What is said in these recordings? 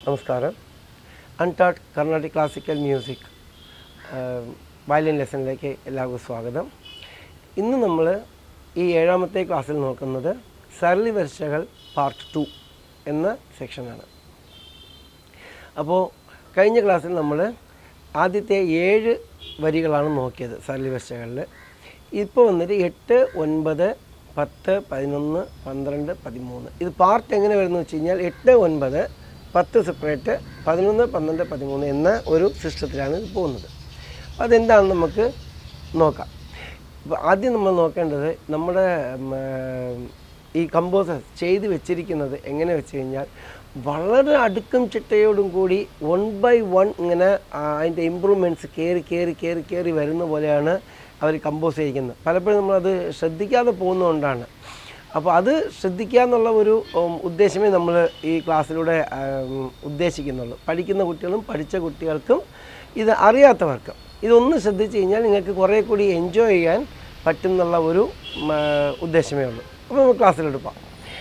നമസ്കാരം അൺടാട്ട് Carnatic classical music violin ലെസണിലേക്ക് എല്ലാവർക്കും സ്വാഗതം ഇന്ന് നമ്മൾ ഈ ഏഴാമത്തെ ക്ലാസ്സിൽ നോക്കുന്നത് സരളി വർഷകൾ പാർട്ട് ടു എന്ന സെക്ഷനാണ് അപ്പോൾ കഴിഞ്ഞ ക്ലാസ്സിൽ നമ്മൾ ആദ്യത്തെ ഏഴ് വരികളാണ് നോക്കിയത് സരളി വർഷകളിൽ ഇപ്പോൾ വന്നിട്ട് എട്ട് ഒൻപത് പത്ത് പതിനൊന്ന് പന്ത്രണ്ട് പതിമൂന്ന് ഇത് പാർട്ട് എങ്ങനെ വരുന്നു വെച്ച് കഴിഞ്ഞാൽ എട്ട് ഒൻപത് പത്ത് സെപ്പറേറ്റ് പതിനൊന്ന് പന്ത്രണ്ട് പതിമൂന്ന് എന്ന ഒരു സിസ്റ്റത്തിലാണ് ഇത് പോകുന്നത് അപ്പോൾ അതെന്താണെന്ന് നമുക്ക് നോക്കാം അപ്പോൾ ആദ്യം നമ്മൾ നോക്കേണ്ടത് നമ്മുടെ ഉം, ഏർ, ഈ കമ്പോസേഴ്സ് ചെയ്ത് വെച്ചിരിക്കുന്നത് എങ്ങനെ വെച്ച് കഴിഞ്ഞാൽ വളരെ അടുക്കും ചിട്ടയോടും കൂടി വൺ ബൈ വൺ ഇങ്ങനെ ആ, അതിൻ്റെ ഇമ്പ്രൂവ്മെൻറ്റ്സ് കയറി കയറി കയറി കയറി വരുന്ന പോലെയാണ് അവർ കമ്പോസ് ചെയ്യിക്കുന്നത് പലപ്പോഴും നമ്മളത് ശ്രദ്ധിക്കാതെ പോകുന്നതുകൊണ്ടാണ് അപ്പോൾ അത് ശ്രദ്ധിക്കുക എന്നുള്ള ഒരു ഉം, ഉദ്ദേശമേ നമ്മൾ ഈ ക്ലാസ്സിലൂടെ ഉം, ഉദ്ദേശിക്കുന്നുള്ളൂ പഠിക്കുന്ന കുട്ടികളും പഠിച്ച കുട്ടികൾക്കും ഇത് അറിയാത്തവർക്കും ഇതൊന്ന് ശ്രദ്ധിച്ചു കഴിഞ്ഞാൽ നിങ്ങൾക്ക് കുറേ കൂടി എൻജോയ് ചെയ്യാൻ പറ്റും എന്നുള്ള ഒരു ഉം, ആ, ഉദ്ദേശമേ ഉള്ളൂ അപ്പോൾ നമുക്ക് ക്ലാസ്സിലെടുക്കാം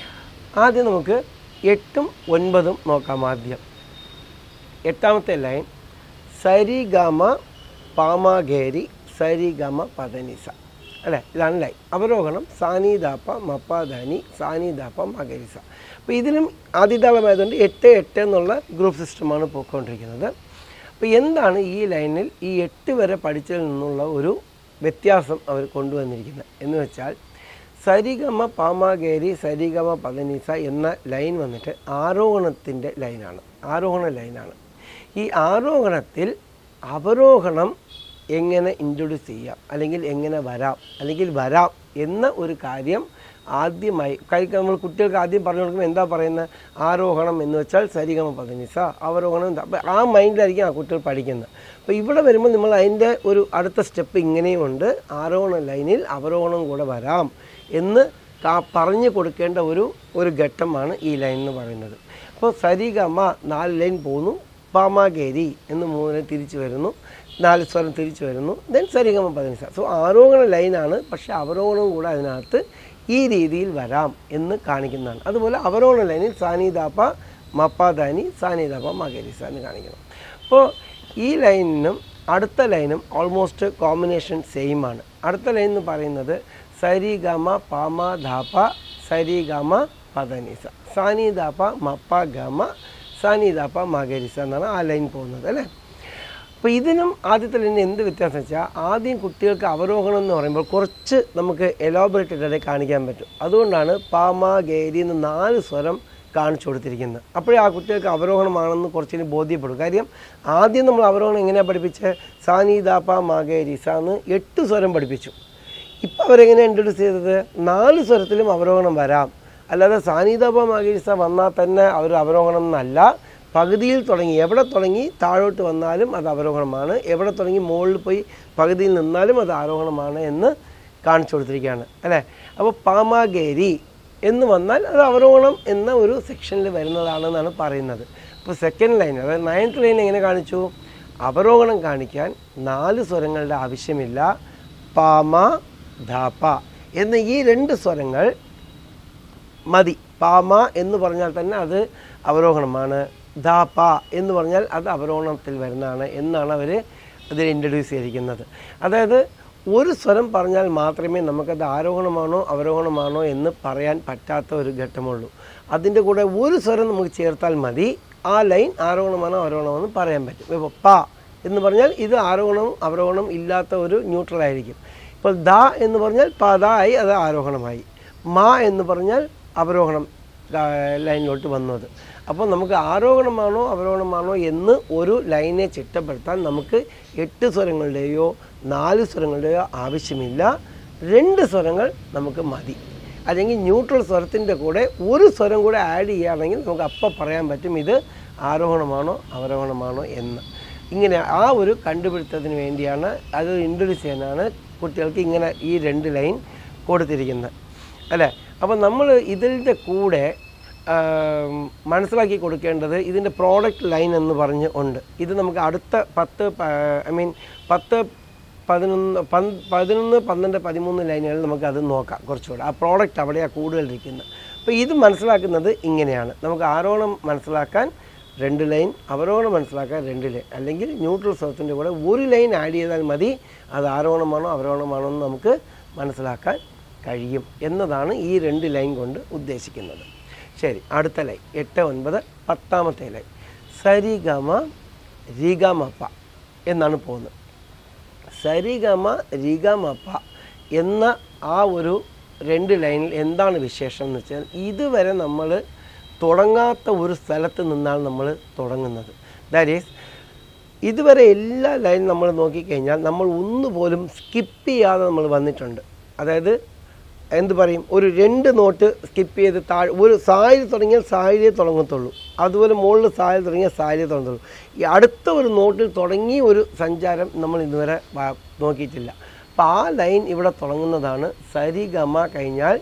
ആദ്യം നമുക്ക് എട്ടും ഒൻപതും നോക്കാം ആദ്യം എട്ടാമത്തെ ലൈൻ സരി ഗമ പാമാഗേരി സരി ഗമ പതനിസ അല്ലേ ഇതാണ് ലൈൻ അവരോഹണം സാനിദാപ്പ മപ്പാദാനി സാനിദാപ്പ മകരിസ അപ്പോൾ ഇതിനും ആദിതാളമായതുകൊണ്ട് എട്ട് എട്ട് എന്നുള്ള ഗ്രൂപ്പ് സിസ്റ്റമാണ് പോയിക്കൊണ്ടിരിക്കുന്നത് അപ്പോൾ എന്താണ് ഈ ലൈനിൽ ഈ എട്ട് വരെ പഠിച്ചതിൽ നിന്നുള്ള ഒരു വ്യത്യാസം അവർ കൊണ്ടുവന്നിരിക്കുന്നത് എന്ന് വെച്ചാൽ സരിഗമ പാമാഗേരി സരിഗമ പതനീസ എന്ന ലൈൻ വന്നിട്ട് ആരോഹണത്തിൻ്റെ ലൈനാണ് ആരോഹണ ലൈനാണ് ഈ ആരോഹണത്തിൽ അവരോഹണം എങ്ങനെ ഇൻട്രൊഡ്യൂസ് ചെയ്യാം അല്ലെങ്കിൽ എങ്ങനെ വരാം അല്ലെങ്കിൽ വരാം എന്ന ഒരു കാര്യം ആദ്യമായി കഴിക്കാൻ നമ്മൾ കുട്ടികൾക്ക് ആദ്യം പറഞ്ഞു കൊടുക്കുമ്പോൾ എന്താ പറയുന്നത് ആരോഹണം എന്ന് വെച്ചാൽ സരിഗമ പതനിസ അവരോഹണം എന്താ അപ്പോൾ ആ മൈൻഡിലായിരിക്കും ആ കുട്ടികൾ പഠിക്കുന്നത് അപ്പോൾ ഇവിടെ വരുമ്പോൾ നമ്മൾ അതിൻ്റെ ഒരു അടുത്ത സ്റ്റെപ്പ് ഇങ്ങനെയുമുണ്ട് ആരോഹണ ലൈനിൽ അവരോഹണം കൂടെ വരാം എന്ന് കാ- പറഞ്ഞു കൊടുക്കേണ്ട ഒരു ഒരു ഘട്ടമാണ് ഈ ലൈൻ എന്ന് പറയുന്നത് അപ്പോൾ സരിഗമ നാല് ലൈൻ പോകുന്നു പാമാഗേരി എന്ന് മൂന്ന് ലൈൻ തിരിച്ചു വരുന്നു നാല് സ്വരം തിരിച്ചു വരുന്നു ദെൻ സരിഗമ പതിനഞ്ച സോ ആരോഹണ ലൈനാണ് പക്ഷേ അവരോഹണവും കൂടെ അതിനകത്ത് ഈ രീതിയിൽ വരാം എന്ന് കാണിക്കുന്നതാണ് അതുപോലെ അവരോഹണ ലൈനിൽ സാനിദാപ്പ മപ്പാദാനി സാനിദാപ്പ മകരിസ എന്ന് കാണിക്കണം അപ്പോൾ ഈ ലൈനിനും അടുത്ത ലൈനും ഓൾമോസ്റ്റ് കോമ്പിനേഷൻ സെയിം ആണ് അടുത്ത ലൈൻ എന്ന് പറയുന്നത് സരി ഗമ പാമ ധാപ്പ സരി ഗമ പദനിസ സാനി ധാപ്പ മപ്പ ഗമ സാനി ധാപ്പ മകരിസ എന്നാണ് ആ ലൈൻ പോകുന്നത് അല്ലേ അപ്പോൾ ഇതിനും ആദ്യത്തെ ലൈനിന് എന്ത് വ്യത്യാസം വെച്ചാൽ ആദ്യം കുട്ടികൾക്ക് അവരോഹണം എന്ന് പറയുമ്പോൾ കുറച്ച് നമുക്ക് എലോബറേറ്റഡ് ആയിട്ട് കാണിക്കാൻ പറ്റും അതുകൊണ്ടാണ് പാമ ഗേരി എന്ന് നാല് സ്വരം കാണിച്ചു കൊടുത്തിരിക്കുന്നത് അപ്പോഴേ ആ കുട്ടികൾക്ക് അവരോഹണമാണെന്ന് കുറച്ചിന് ബോധ്യപ്പെടും കാര്യം ആദ്യം നമ്മൾ അവരോഹണം എങ്ങനെയാണ് പഠിപ്പിച്ചത് സാനി ദാപ്പ മാഗേരി സാന്ന് എട്ട് സ്വരം പഠിപ്പിച്ചു ഇപ്പം അവരെങ്ങനെ ഇൻട്രൊഡ്യൂസ് ചെയ്തത് നാല് സ്വരത്തിലും അവരോഹണം വരാം അല്ലാതെ സാനിദാപ മാഗീസ വന്നാൽ തന്നെ അവർ അവരോഹണം എന്നല്ല പകുതിയിൽ തുടങ്ങി എവിടെ തുടങ്ങി താഴോട്ട് വന്നാലും അത് അവരോഹണമാണ് എവിടെ തുടങ്ങി മുകളിൽ പോയി പകുതിയിൽ നിന്നാലും അത് ആരോഹണമാണ് എന്ന് കാണിച്ചു കൊടുത്തിരിക്കുകയാണ് അല്ലേ അപ്പോൾ പാമാഗേരി എന്ന് വന്നാൽ അത് അവരോഹണം എന്ന ഒരു സെക്ഷനിൽ വരുന്നതാണെന്നാണ് പറയുന്നത് അപ്പോൾ സെക്കൻഡ് ലൈൻ അതായത് നയൻത്ത് ലൈൻ എങ്ങനെ കാണിച്ചു അവരോഹണം കാണിക്കാൻ നാല് സ്വരങ്ങളുടെ ആവശ്യമില്ല പാമ ധാപ എന്ന ഈ രണ്ട് സ്വരങ്ങൾ മതി പാമ എന്ന് പറഞ്ഞാൽ തന്നെ അത് അവരോഹണമാണ് ധാപ എന്ന് പറഞ്ഞാൽ അത് അവരോഹണത്തിൽ വരുന്നതാണ് എന്നാണ് അവർ അതിൽ ഇൻട്രൊഡ്യൂസ് ചെയ്തിരിക്കുന്നത് അതായത് ഒരു സ്വരം പറഞ്ഞാൽ മാത്രമേ നമുക്കത് ആരോഹണമാണോ അവരോഹണമാണോ എന്ന് പറയാൻ പറ്റാത്ത ഒരു ഘട്ടമുള്ളൂ അതിൻ്റെ കൂടെ ഒരു സ്വരം നമുക്ക് ചേർത്താൽ മതി ആ ലൈൻ ആരോഹണമാണോ അവരോഹണമാണോ എന്ന് പറയാൻ പറ്റും ഇപ്പോൾ പ എന്ന് പറഞ്ഞാൽ ഇത് ആരോഹണവും അവരോഹണവും ഇല്ലാത്ത ഒരു ന്യൂട്രൽ ആയിരിക്കും ഇപ്പോൾ ദ എന്ന് പറഞ്ഞാൽ പദ ആയി അത് ആരോഹണമായി മ എന്ന് പറഞ്ഞാൽ അവരോഹണം ആ, ലൈനിലോട്ട് വന്നത് അപ്പോൾ നമുക്ക് ആരോഹണമാണോ അവരോഹണമാണോ എന്ന് ഒരു ലൈനെ ചിട്ടപ്പെടുത്താൻ നമുക്ക് എട്ട് സ്വരങ്ങളുടെയോ നാല് സ്വരങ്ങളുടെയോ ആവശ്യമില്ല രണ്ട് സ്വരങ്ങൾ നമുക്ക് മതി അല്ലെങ്കിൽ ന്യൂട്രൽ സ്വരത്തിൻ്റെ കൂടെ ഒരു സ്വരം കൂടെ ആഡ് ചെയ്യുകയാണെങ്കിൽ നമുക്ക് അപ്പം പറയാൻ പറ്റും ഇത് ആരോഹണമാണോ അവരോഹണമാണോ എന്ന് ഇങ്ങനെ ആ ഒരു കണ്ടുപിടുത്തത്തിന് വേണ്ടിയാണ് അത് ഇൻട്രൊഡ്യൂസ് ചെയ്യാനാണ് കുട്ടികൾക്ക് ഇങ്ങനെ ഈ രണ്ട് ലൈൻ കൊടുത്തിരിക്കുന്നത് അല്ലേ അപ്പോൾ നമ്മൾ ഇതിൻ്റെ കൂടെ ആം, മനസ്സിലാക്കി കൊടുക്കേണ്ടത് ഇതിൻ്റെ പ്രോഡക്റ്റ് ലൈൻ എന്ന് പറഞ്ഞ് ഉണ്ട് ഇത് നമുക്ക് അടുത്ത പത്ത് ഐ മീൻ പത്ത് പതിനൊന്ന് പന്ത് പതിനൊന്ന് പന്ത്രണ്ട് പതിമൂന്ന് ലൈനുകളിൽ നമുക്ക് അത് നോക്കാം കുറച്ചുകൂടെ ആ പ്രോഡക്റ്റ് അവിടെയാണ് കൂടുതൽ ഇരിക്കുന്നത് അപ്പോൾ ഇത് മനസ്സിലാക്കുന്നത് ഇങ്ങനെയാണ് നമുക്ക് ആരോണം മനസ്സിലാക്കാൻ രണ്ട് ലൈൻ അവരോഹണം മനസ്സിലാക്കാൻ രണ്ട് ലൈൻ അല്ലെങ്കിൽ ന്യൂട്രൽ സ്വരത്തിൻ്റെ കൂടെ ഒരു ലൈൻ ആഡ് ചെയ്താൽ മതി അത് ആരോഹണമാണോ അവരോഹണമാണോ എന്ന് നമുക്ക് മനസ്സിലാക്കാൻ കഴിയും എന്നതാണ് ഈ രണ്ട് ലൈൻ കൊണ്ട് ഉദ്ദേശിക്കുന്നത് ശരി അടുത്ത ലൈൻ എട്ട് ഒൻപത് പത്താമത്തെ ലൈൻ സരിഗമ റിഗമപ്പ എന്നാണ് പോകുന്നത് സരിഗമ റിഗമപ്പ എന്ന ആ ഒരു രണ്ട് ലൈനിൽ എന്താണ് വിശേഷം എന്ന് വെച്ചാൽ ഇതുവരെ നമ്മൾ തുടങ്ങാത്ത ഒരു സ്ഥലത്ത് നിന്നാണ് നമ്മൾ തുടങ്ങുന്നത് ദാറ്റ് ഈസ് ഇതുവരെ എല്ലാ ലൈനും നമ്മൾ നോക്കിക്കഴിഞ്ഞാൽ നമ്മൾ ഒന്നുപോലും സ്കിപ്പ് ചെയ്യാതെ നമ്മൾ വന്നിട്ടുണ്ട് അതായത് എന്ത് പറയും ഒരു രണ്ട് നോട്ട് സ്കിപ്പ് ചെയ്ത് താഴെ ഒരു സായിൽ തുടങ്ങിയാൽ സായിലേ തുടങ്ങത്തുള്ളൂ അതുപോലെ മുകളിൽ സായിൽ തുടങ്ങിയാൽ സായിലേ തുടങ്ങത്തുള്ളൂ ഈ അടുത്ത ഒരു നോട്ടിൽ തുടങ്ങി ഒരു സഞ്ചാരം നമ്മൾ ഇതുവരെ വ- നോക്കിയിട്ടില്ല അപ്പോൾ ആ ലൈൻ ഇവിടെ തുടങ്ങുന്നതാണ് സരിഗമ കഴിഞ്ഞാൽ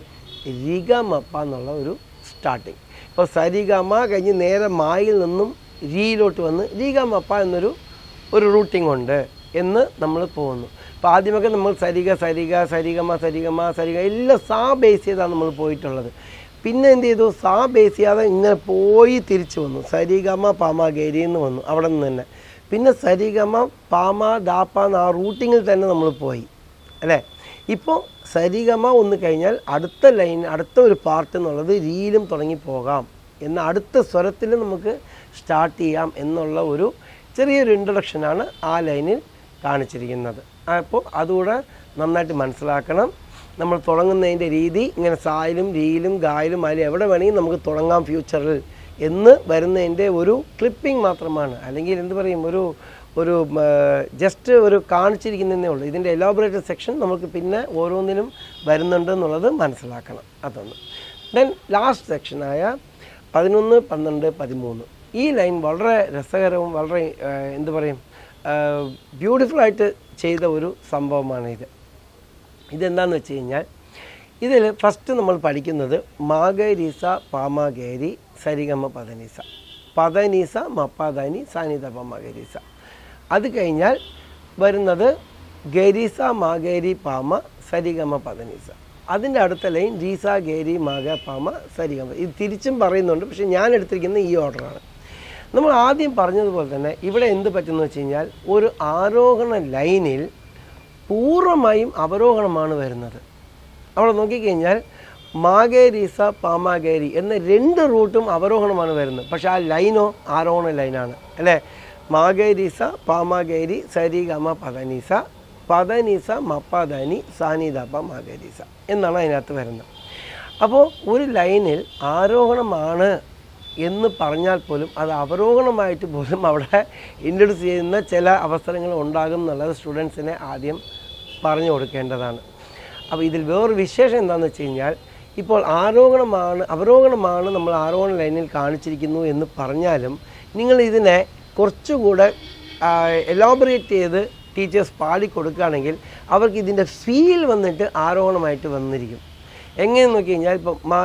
റിഗമപ്പ എന്നുള്ള ഒരു സ്റ്റാർട്ടിങ് ഇപ്പോൾ സരിഗമ കഴിഞ്ഞ് നേരെ മായിൽ നിന്നും രീയിലോട്ട് വന്ന് റിഗമപ്പ എന്നൊരു ഒരു റൂട്ടിംഗ് ഉണ്ട് എന്ന് നമ്മൾ പോകുന്നു അപ്പോൾ ആദ്യമൊക്കെ നമ്മൾ സരിഗ സരിഗ സരിഗമ സരിഗമ സരിഗ എല്ലാം സാ ബേസ് ചെയ്താണ് നമ്മൾ പോയിട്ടുള്ളത് പിന്നെ എന്ത് ചെയ്തു സാ ബേസ് ചെയ്യാതെ ഇങ്ങനെ പോയി തിരിച്ചു വന്നു സരിഗമ പാമ ഗേരി എന്ന് വന്നു അവിടെ നിന്ന് തന്നെ പിന്നെ സരിഗമ പാമ ദാപ്പ എന്ന ആ റൂട്ടിങ്ങിൽ തന്നെ നമ്മൾ പോയി അല്ലേ ഇപ്പോൾ സരിഗമ ഒന്ന് കഴിഞ്ഞാൽ അടുത്ത ലൈൻ അടുത്ത ഒരു പാർട്ട് എന്നുള്ളത് രീതിയിലും തുടങ്ങി പോകാം എന്ന അടുത്ത സ്വരത്തിൽ നമുക്ക് സ്റ്റാർട്ട് ചെയ്യാം എന്നുള്ള ഒരു ചെറിയൊരു ഇൻട്രൊഡക്ഷനാണ് ആ ലൈനിൽ കാണിച്ചിരിക്കുന്നത് അപ്പോൾ അതുകൂടെ നന്നായിട്ട് മനസ്സിലാക്കണം നമ്മൾ തുടങ്ങുന്നതിൻ്റെ രീതി ഇങ്ങനെ സായിലും രീതിയിലും ഗായിലും ആയാലും എവിടെ വേണമെങ്കിലും നമുക്ക് തുടങ്ങാം ഫ്യൂച്ചറിൽ എന്ന് വരുന്നതിൻ്റെ ഒരു ക്ലിപ്പിംഗ് മാത്രമാണ് അല്ലെങ്കിൽ എന്ത് പറയും ഒരു ഒരു ജസ്റ്റ് ഒരു കാണിച്ചിരിക്കുന്നതേ ഉള്ളൂ ഇതിൻ്റെ എലോബറേറ്റഡ് സെക്ഷൻ നമുക്ക് പിന്നെ ഓരോന്നിനും വരുന്നുണ്ട് എന്നുള്ളത് മനസ്സിലാക്കണം അതൊന്ന് ദെൻ ലാസ്റ്റ് സെക്ഷനായ പതിനൊന്ന് പന്ത്രണ്ട് പതിമൂന്ന് ഈ ലൈൻ വളരെ രസകരവും വളരെ ഏഹ്, എന്ത് പറയും ബ്യൂട്ടിഫുൾ ആയിട്ട് ചെയ്ത ഒരു സംഭവമാണ് ഇത് ഇതെന്താന്ന് വെച്ച് കഴിഞ്ഞാൽ ഇതിൽ ഫസ്റ്റ് നമ്മൾ പഠിക്കുന്നത് മാഗരീസ പാമാഗേരി സരിഗമ പദനീസ പദനീസ മപ്പാദാനി സാനിതപ മഗരീസ അത് കഴിഞ്ഞാൽ വരുന്നത് ഗരീസ മാഗേരി പാമ സരിഗമ പദനീസ അതിൻ്റെ അടുത്ത ലൈൻ രീസ ഗേരി മാഗ പാമ സരിഗമ ഇത് തിരിച്ചും പറയുന്നുണ്ട് പക്ഷേ ഞാൻ എടുത്തിരിക്കുന്നത് ഈ ഓർഡറാണ് നമ്മൾ ആദ്യം പറഞ്ഞതുപോലെ തന്നെ ഇവിടെ എന്ത് പറ്റുമെന്ന് വെച്ച് കഴിഞ്ഞാൽ ഒരു ആരോഹണ ലൈനിൽ പൂർണ്ണമായും അവരോഹണമാണ് വരുന്നത് അവിടെ നോക്കിക്കഴിഞ്ഞാൽ മാഗേരീസ പാമാഗേരി എന്ന രണ്ട് റൂട്ടും അവരോഹണമാണ് വരുന്നത് പക്ഷേ ആ ലൈനോ ആരോഹണ ലൈനാണ് അല്ലേ മാഗേരീസ പാമാഗേരി സരി ഗമ പദനീസ പദനീസ മപ്പദനി സാനിദാപ മാഗേരീസ എന്നാണ് അതിനകത്ത് വരുന്നത് അപ്പോൾ ഒരു ലൈനിൽ ആരോഹണമാണ് എന്ന് പറഞ്ഞാൽ പോലും അത് അവരോഹണമായിട്ട് പോലും അവിടെ ഇൻട്രൊഡ്യൂസ് ചെയ്യുന്ന ചില അവസരങ്ങൾ ഉണ്ടാകും എന്നുള്ളത് സ്റ്റുഡൻസിനെ ആദ്യം പറഞ്ഞു കൊടുക്കേണ്ടതാണ് അപ്പോൾ ഇതിൽ വേറൊരു വിശേഷം എന്താണെന്ന് വെച്ച് കഴിഞ്ഞാൽ ഇപ്പോൾ ആരോഹണമാണ് അവരോഹണമാണ് നമ്മൾ ആരോഹണ ലൈനിൽ കാണിച്ചിരിക്കുന്നു എന്ന് പറഞ്ഞാലും നിങ്ങൾ ഇതിനെ കുറച്ചുകൂടെ എലോബറേറ്റ് ചെയ്ത് ടീച്ചേഴ്സ് പാടിക്കൊടുക്കുകയാണെങ്കിൽ അവർക്ക് ഇതിൻ്റെ ഫീൽ വന്നിട്ട് ആരോഹണമായിട്ട് വന്നിരിക്കും എങ്ങനെയെന്ന് നോക്കി കഴിഞ്ഞാൽ ഇപ്പം മാ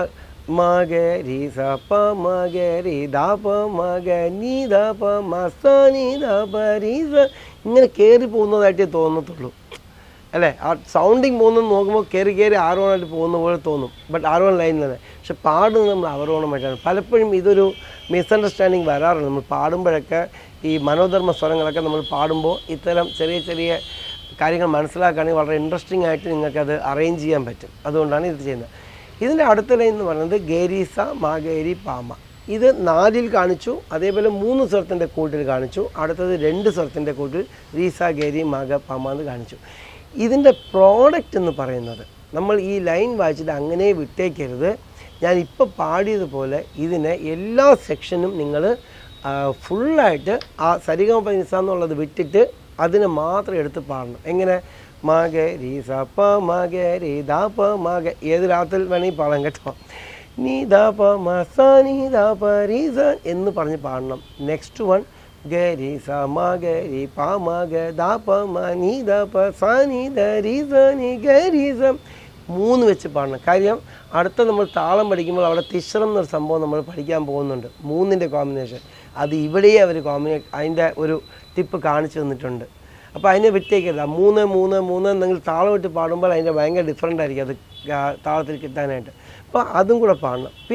മകരി സ പ മകരി ദ പ മക നീ ദ പ മ സ നീ ദ പ രി സ ഇങ്ങനെ കയറി പോകുന്നതായിട്ടേ തോന്നത്തുള്ളൂ അല്ലേ ആ സൗണ്ടിങ് പോകുന്നത് നോക്കുമ്പോൾ കയറി കയറി ആരോണമായിട്ട് പോകുന്ന പോലെ തോന്നും ബട്ട് ആരോൺ ലൈനിലാണ് പക്ഷെ പാടുന്നത് നമ്മൾ അവരോണമായിട്ടാണ് പലപ്പോഴും ഇതൊരു മിസ്അണ്ടർസ്റ്റാൻഡിങ് വരാറുണ്ട് നമ്മൾ പാടുമ്പോഴൊക്കെ ഈ മനോധർമ്മ സ്വരങ്ങളൊക്കെ നമ്മൾ പാടുമ്പോൾ ഇത്തരം ചെറിയ ചെറിയ കാര്യങ്ങൾ മനസ്സിലാക്കുകയാണെങ്കിൽ വളരെ ഇൻട്രസ്റ്റിംഗ് ആയിട്ട് നിങ്ങൾക്കത് അറേഞ്ച് ചെയ്യാൻ പറ്റും അതുകൊണ്ടാണ് ഇത് ചെയ്യുന്നത് ഇതിൻ്റെ അടുത്ത ലൈൻ എന്ന് പറയുന്നത് ഗേരീസ മാഗേരി പാമ ഇത് നാലിൽ കാണിച്ചു അതേപോലെ മൂന്ന് സ്വരത്തിൻ്റെ കൂട്ടിൽ കാണിച്ചു അടുത്തത് രണ്ട് സ്വരത്തിൻ്റെ കൂട്ടിൽ റീസ ഗേരി മാഗ പാമ എന്ന് കാണിച്ചു ഇതിൻ്റെ പ്രോഡക്റ്റ് എന്ന് പറയുന്നത് നമ്മൾ ഈ ലൈൻ വായിച്ചിട്ട് അങ്ങനെ വിട്ടേക്കരുത് ഞാൻ ഇപ്പോൾ പാടിയതുപോലെ ഇതിനെ എല്ലാ സെക്ഷനും നിങ്ങൾ ഫുള്ളായിട്ട് ആ സരിഗമ പനിസ എന്നുള്ളത് വിട്ടിട്ട് അതിനെ മാത്രം എടുത്ത് പാടണം എങ്ങനെ മക രീ സ പ മക രീ ദ പ മക ഏത് രാത്രിയിൽ വേണമെങ്കിൽ പാടാം കേട്ടോ നീ ദ പ മ സ നീ ദ പ രീ സ എന്ന് പറഞ്ഞ് പാടണം നെക്സ്റ്റ് വൺ ഗരി സ മ ഗരി പ മ ഗ ദ പ മ നീ ദ പ സ നീ ദ രീ സ നീ ഗരി സ മൂന്ന് വെച്ച് പാടണം കാര്യം അടുത്ത നമ്മൾ താളം പഠിക്കുമ്പോൾ അവിടെ തിശ്രം എന്നൊരു സംഭവം നമ്മൾ പഠിക്കാൻ പോകുന്നുണ്ട് മൂന്നിൻ്റെ കോമ്പിനേഷൻ അത് ഇവിടെയേ അവർ കോമ്പിനേ അതിൻ്റെ ഒരു ടിപ്പ് കാണിച്ചു തന്നിട്ടുണ്ട് അപ്പോൾ അതിനെ വിട്ടേക്കരുത് ആ മൂന്ന് മൂന്ന് മൂന്ന് നിങ്ങൾ താളം ഇട്ട് പാടുമ്പോൾ അതിൻ്റെ ഭയങ്കര ഡിഫറെൻ്റ് ആയിരിക്കും അത് ഗാ- താളത്തിൽ കിട്ടാനായിട്ട് അപ്പോൾ അതും കൂടെ പാടണം പിന്നെ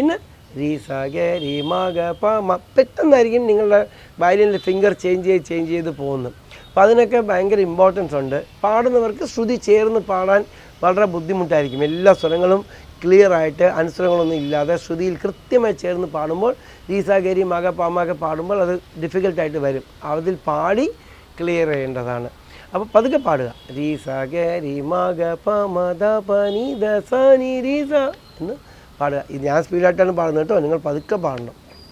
രീ സ ഗ രി മ ഗ പ മ പെട്ടെന്നായിരിക്കും നിങ്ങളുടെ വയലിനിൽ ഫിംഗർ ചേഞ്ച് ചെയ്ത് ചേഞ്ച് ചെയ്ത് പോകുന്നത് അപ്പോൾ അതിനൊക്കെ ഭയങ്കര ഇമ്പോർട്ടൻസ് ഉണ്ട് പാടുന്നവർക്ക് ശ്രുതി ചേർന്ന് പാടാൻ വളരെ ബുദ്ധിമുട്ടായിരിക്കും എല്ലാ സ്വരങ്ങളും ക്ലിയർ ആയിട്ട് അനുസ്വരങ്ങളൊന്നും ഇല്ലാതെ ശ്രുതിയിൽ കൃത്യമായി ചേർന്ന് പാടുമ്പോൾ രീസാഗരി മക പാമക പാടുമ്പോൾ അത് ഡിഫിക്കൽട്ടായിട്ട് വരും അതിൽ പാടി ക്ലിയർ ചെയ്യേണ്ടതാണ് അപ്പോൾ പതുക്കെ പാടുക രീ സ ഗ രി മ ഗ പ മ ദ പ നി ദ സ നി രി സ എന്ന് പാടുക ഇത് ഞാൻ സ്പീഡായിട്ടാണ് പാടുന്നത് കേട്ടോ നിങ്ങൾ പതുക്കെ പാടണം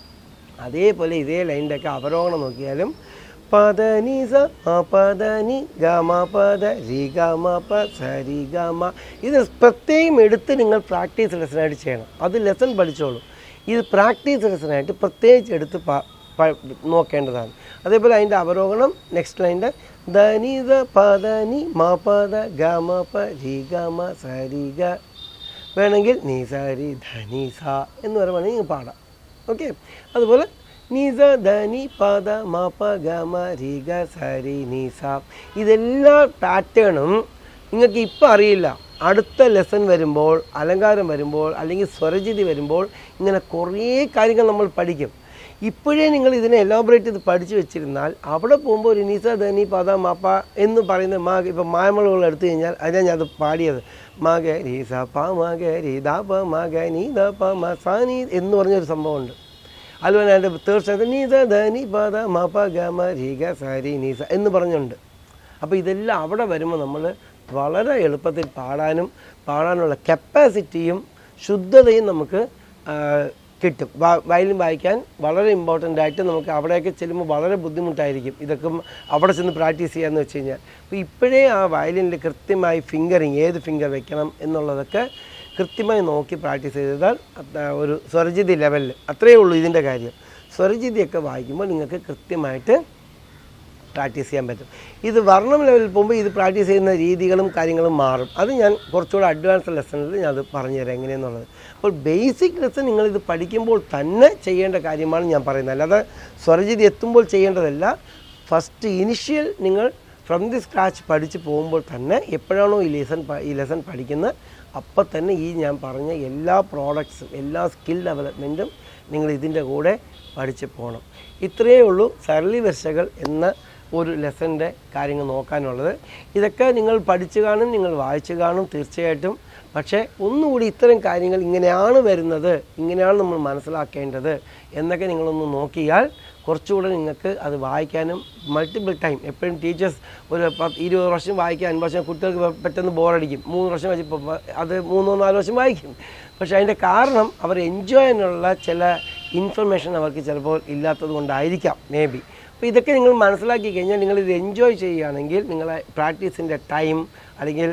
അതേപോലെ ഇതേ ലൈനിൻ്റെയൊക്കെ അവരോഹണം നോക്കിയാലും പദ നി സ മ പദ നി ഗ മ പദ രി ഗ മ പ സ രി ഗ മ ഇത് പ്രത്യേകം എടുത്ത് നിങ്ങൾ പ്രാക്ടീസ് ലെസനായിട്ട് ചെയ്യണം അത് ലെസൺ പഠിച്ചോളൂ ഇത് പ്രാക്ടീസ് ലെസനായിട്ട് പ്രത്യേകിച്ച് എടുത്ത് പ- പ- നോക്കേണ്ടതാണ് അതേപോലെ അതിൻ്റെ അവരോഹണം നെക്സ്റ്റ് ലൈൻ്റെ ധനി ദ പദ നി മ പദ ഗ മ പ രി ഗ മ സ രി ഗ വേണമെങ്കിൽ നീ സരി ധനി സ എന്ന് പറയുവാണെങ്കിൽ നിങ്ങൾക്ക് പാടാം ഓക്കെ അതുപോലെ നിസ ധനി പദ മ പ ഗ മ രി ഗ സരി നീ സ ഇതെല്ലാ പാറ്റേണും നിങ്ങൾക്ക് ഇപ്പം അറിയില്ല അടുത്ത ലെസൺ വരുമ്പോൾ അലങ്കാരം വരുമ്പോൾ അല്ലെങ്കിൽ സ്വരജിതി വരുമ്പോൾ ഇങ്ങനെ കുറേ കാര്യങ്ങൾ നമ്മൾ പഠിക്കും ഇപ്പോഴേ നിങ്ങൾ ഇതിനെ എലോബറേറ്റ് ചെയ്ത് പഠിച്ചു വെച്ചിരുന്നാൽ അവിടെ പോകുമ്പോൾ ഒരു നിസ ധനി പദ മപ്പ എന്ന് പറയുന്ന മാ ഇപ്പം മായമളുകൾ എടുത്തു കഴിഞ്ഞാൽ അതിനാണ് ഞാൻ അത് പാടിയത് മക രീ സ പ മക രീ ദ പ മക നീ ദ പ മ സ നീ എന്ന് പറഞ്ഞൊരു സംഭവമുണ്ട് അതുപോലെ അതിൻ്റെ തീർച്ചയായിട്ടും നീ ദ ധ നി പ ദ മ പ ഗ മ രീ ഗ സ രി നീ സ എന്ന് പറഞ്ഞുണ്ട് അപ്പോൾ ഇതെല്ലാം അവിടെ വരുമ്പോൾ നമ്മൾ വളരെ എളുപ്പത്തിൽ പാടാനും പാടാനുള്ള കപ്പാസിറ്റിയും ശുദ്ധതയും നമുക്ക് ആ, കിട്ടും വ- വയലിൻ വായിക്കാൻ വളരെ ഇമ്പോർട്ടൻ്റ് ആയിട്ട് നമുക്ക് അവിടെയൊക്കെ ചെല്ലുമ്പോൾ വളരെ ബുദ്ധിമുട്ടായിരിക്കും ഇതൊക്കെ അവിടെ ചെന്ന് പ്രാക്ടീസ് ചെയ്യാന്ന് വെച്ച് കഴിഞ്ഞാൽ അപ്പോൾ ഇപ്പോഴേ ആ വയലിനിൽ കൃത്യമായി ഫിംഗറിങ് ഏത് ഫിംഗർ വെക്കണം എന്നുള്ളതൊക്കെ കൃത്യമായി നോക്കി പ്രാക്ടീസ് ചെയ്താൽ അത് ഒരു സ്വരജിതി ലെവലിൽ അത്രയേ ഉള്ളൂ ഇതിൻ്റെ കാര്യം സ്വരജിതിയൊക്കെ വായിക്കുമ്പോൾ നിങ്ങൾക്ക് കൃത്യമായിട്ട് പ്രാക്ടീസ് ചെയ്യാൻ പറ്റും ഇത് വർണ്ണം ലെവലിൽ പോകുമ്പോൾ ഇത് പ്രാക്ടീസ് ചെയ്യുന്ന രീതികളും കാര്യങ്ങളും മാറും അത് ഞാൻ കുറച്ചുകൂടെ അഡ്വാൻസ് ലെസണിൽ ഞാൻ അത് പറഞ്ഞുതരാം എങ്ങനെയെന്നുള്ളത് അപ്പോൾ ബേസിക് ലെസൺ നിങ്ങളിത് പഠിക്കുമ്പോൾ തന്നെ ചെയ്യേണ്ട കാര്യമാണ് ഞാൻ പറയുന്നത് അല്ലാതെ സ്വരജിതി എത്തുമ്പോൾ ചെയ്യേണ്ടതല്ല ഫസ്റ്റ് ഇനിഷ്യൽ നിങ്ങൾ ഫ്രം ദി സ്ക്രാച്ച് പഠിച്ച് പോകുമ്പോൾ തന്നെ എപ്പോഴാണോ ഈ ലെസൺ ഈ ലെസൺ പഠിക്കുന്നത് അപ്പം തന്നെ ഈ ഞാൻ പറഞ്ഞ എല്ലാ പ്രോഡക്ട്സും എല്ലാ സ്കിൽ ഡെവലപ്മെൻറ്റും നിങ്ങൾ ഇതിൻ്റെ കൂടെ പഠിച്ച് പോകണം ഇത്രയേ ഉള്ളൂ സരളി വർഷകൾ എന്ന ഒരു ലെസൻ്റെ കാര്യങ്ങൾ നോക്കാനുള്ളത് ഇതൊക്കെ നിങ്ങൾ പഠിച്ചു കാണും നിങ്ങൾ വായിച്ചു കാണും തീർച്ചയായിട്ടും പക്ഷേ ഒന്നുകൂടി ഇത്തരം കാര്യങ്ങൾ ഇങ്ങനെയാണ് വരുന്നത് ഇങ്ങനെയാണ് നമ്മൾ മനസ്സിലാക്കേണ്ടത് എന്നൊക്കെ നിങ്ങളൊന്ന് നോക്കിയാൽ കുറച്ചുകൂടെ നിങ്ങൾക്ക് അത് വായിക്കാനും മൾട്ടിപ്പിൾ ടൈം എപ്പോഴും ടീച്ചേഴ്സ് ഒരു പത്ത് ഇരുപത് വർഷം വായിക്കാൻ അൻപത് വർഷം കുട്ടികൾക്ക് പെ- പെട്ടെന്ന് ബോറടിക്കും മൂന്ന് വർഷം വെച്ച് അത് മൂന്നോ നാലോ വർഷം വായിക്കും പക്ഷേ അതിൻ്റെ കാരണം അവർ എൻജോയ് ചെയ്യാനുള്ള ചില ഇൻഫർമേഷൻ അവർക്ക് ചിലപ്പോൾ ഇല്ലാത്തത് കൊണ്ടായിരിക്കാം മേ ബി അപ്പോൾ ഇതൊക്കെ നിങ്ങൾ മനസ്സിലാക്കി കഴിഞ്ഞാൽ നിങ്ങൾ ഇത് എൻജോയ് ചെയ്യുകയാണെങ്കിൽ നിങ്ങളെ പ്രാക്ടീസിൻ്റെ ടൈം അല്ലെങ്കിൽ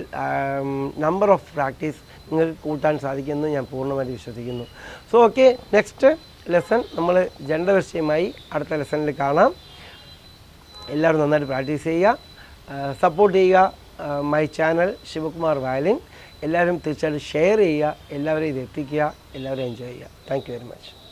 നമ്പർ ഓഫ് പ്രാക്ടീസ് നിങ്ങൾക്ക് കൂട്ടാൻ സാധിക്കുമെന്ന് ഞാൻ പൂർണ്ണമായിട്ട് വിശ്വസിക്കുന്നു സോ ഓക്കെ നെക്സ്റ്റ് ലെസൺ നമ്മൾ ജെൻഡർ വിഷയമായി അടുത്ത ലെസണിൽ കാണാം എല്ലാവരും നന്നായിട്ട് പ്രാക്ടീസ് ചെയ്യുക സപ്പോർട്ട് ചെയ്യുക മൈ ചാനൽ ശിവകുമാർ വയലിൻ എല്ലാവരും തീർച്ചയായിട്ടും ഷെയർ ചെയ്യുക എല്ലാവരെയും ഇത് എത്തിക്കുക എല്ലാവരും എൻജോയ് ചെയ്യുക താങ്ക് യു വെരി മച്ച്